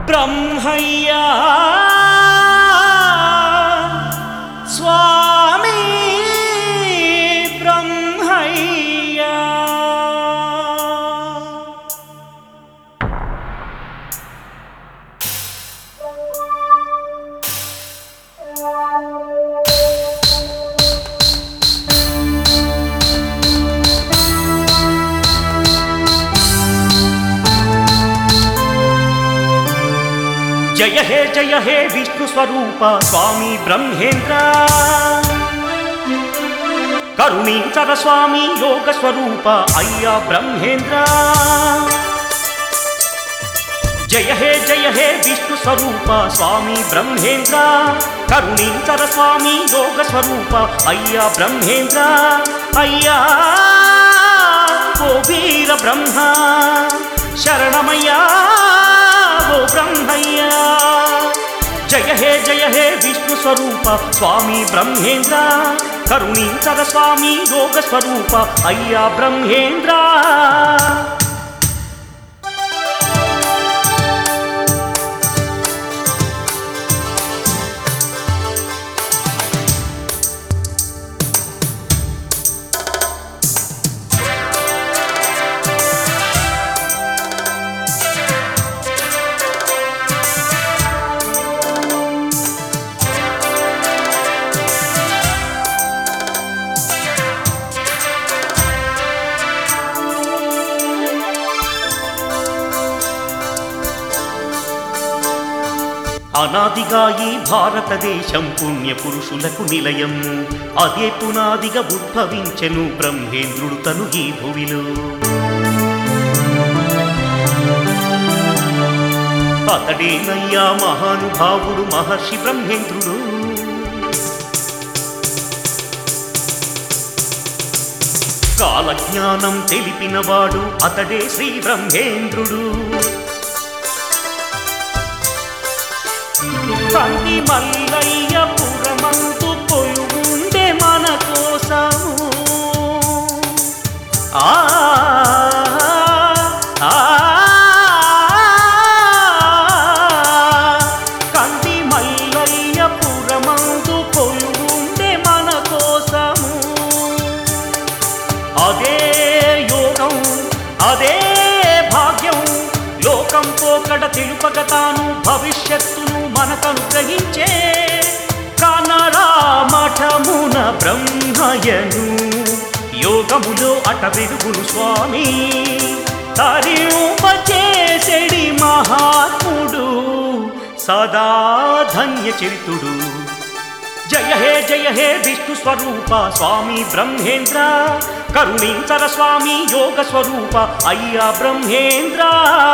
బ్రహ్మయ్యా స్వామి బ్రహ్మయ్యా జయ హే జయ హే విష్ణు స్వరూప స్వామి బ్రహ్మేంద్ర కరుణీంచర స్వామి యోగ స్వరూప అయ్యా బ్రహ్మేంద్ర జయ హే జయ హే విష్ణు స్వరూప స్వామి బ్రహ్మేంద్ర కరుణీంచర స్వామి యోగ స్వరూప అయ్యా బ్రహ్మేంద్ర అయ్యా ఓ వీర బ్రహ్మ శరణమయ్యా ఓ బ్రహ్మయ్యా జయ హే జయ హే విష్ణు స్వరూప స్వామి బ్రహ్మేంద్ర కరుణీంచర స్వామి యోగ స్వరూప అయ్యా బ్రహ్మేంద్ర అనాదిగా ఈ భారతదేశం పుణ్య పురుషులకు నిలయం అదే పునాదిగా ఉద్భవించెను బ్రహ్మేంద్రుడు తను ఈ భువిలో అతడేనయ్యా మహానుభావుడు మహర్షి బ్రహ్మేంద్రుడు కాలజ్ఞానం తెలిపినవాడు అతడే శ్రీ బ్రహ్మేంద్రుడు కంది మల్లయ్య పురమంతు పొయుండే మన కోసము ఆ ఆ, కంది మల్లయ్య పురమంతు పొయుండే మన కోసము అదే యోగం అదే భాగ్యం లోకం పోకడ తెలుపక తాను భవిష్యత్తును మనకను గ్రహించే కనరా మఠమున బ్రహ్మయను యోగములో అట వెలుగును స్వామి తరింపచేసెడి మహాత్ముడు సదా ధన్య చరితుడు జయ హే జయ హే విష్ణు స్వరూప స్వామి బ్రహ్మేంద్ర కరుణించర స్వామి యోగ స్వరూప అయ్యా బ్రహ్మేంద్ర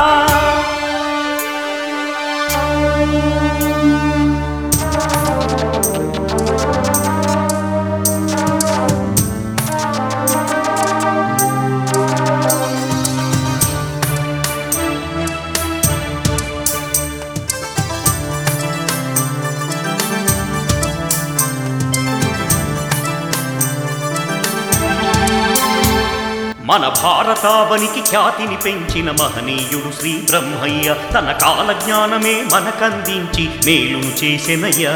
మన భారతావనికి ఖ్యాతిని పెంచిన మహనీయుడు శ్రీ బ్రహ్మయ్య తన కాల జ్ఞానమే మనకందించి మేలును చేసెనయ్యా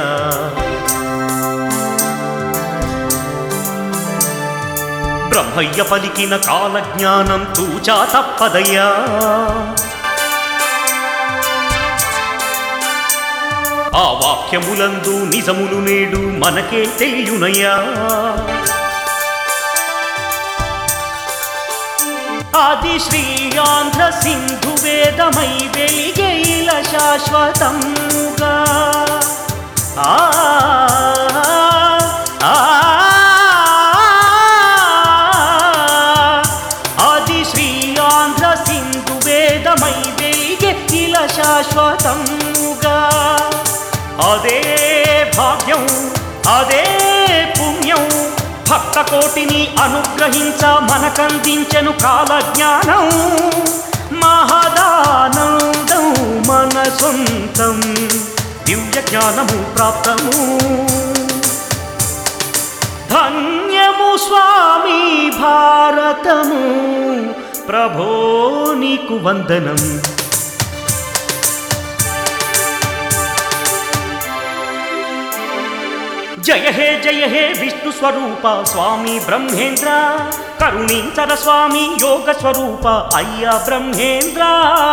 బ్రహ్మయ్య పలికిన కాల జ్ఞానం తూచా తప్పదయ్యా ఆ వాక్యములందు నిజములు నేడు మనకే తెలియునయ్యా ఆది శ్రీయాంధ్ర సింధు వేదమై వెలిగేల శాశ్వతంగా ఆ ఆ, ఆది శ్రీయాంధ్ర సింధు వేదమై వెలిగే ఇలా శాశ్వతంగా అదే భాగ్యం అదే పుణ్యం భక్త కోటిని అనుగ్రహించ మనకందించెను కాల జ్ఞానం మహదానందం మన సొంతం దివ్య జ్ఞానము ప్రాప్తము ధన్యము స్వామి భారతము ప్రభో నీకు వందనం జయ హే జయ హే విష్ణు స్వరూప స్వామి బ్రహ్మేంద్ర కరుణించర స్వామి యోగ స్వరూప అయ్యా బ్రహ్మేంద్ర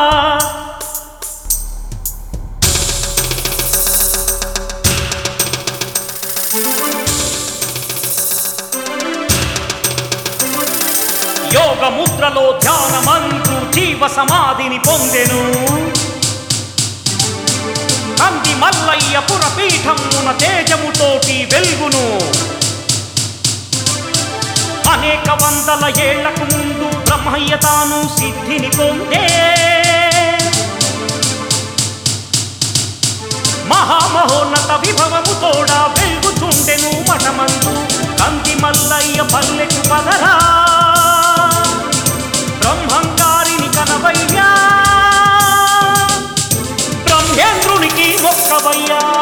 యోగ ముద్రలో ధ్యాన మంత్రు జీవ సమాధిని పొందెను కంది మల్లయ్య పురపీఠమున తేజముతోటి వెల్గును అనేక వందల ఏళ్లకు ముందు బ్రహ్మయ్య తాను సిద్ధిని పొందే మహామహోన్నత విభవము తోడా వెలుగుచుండెను మఠమందు కంది మల్లయ్య పల్లెకు పదరా బ్రహ్మంగారిని కనవయ్యా బ్రహ్మేంద్రునికి మొక్కవయ్యా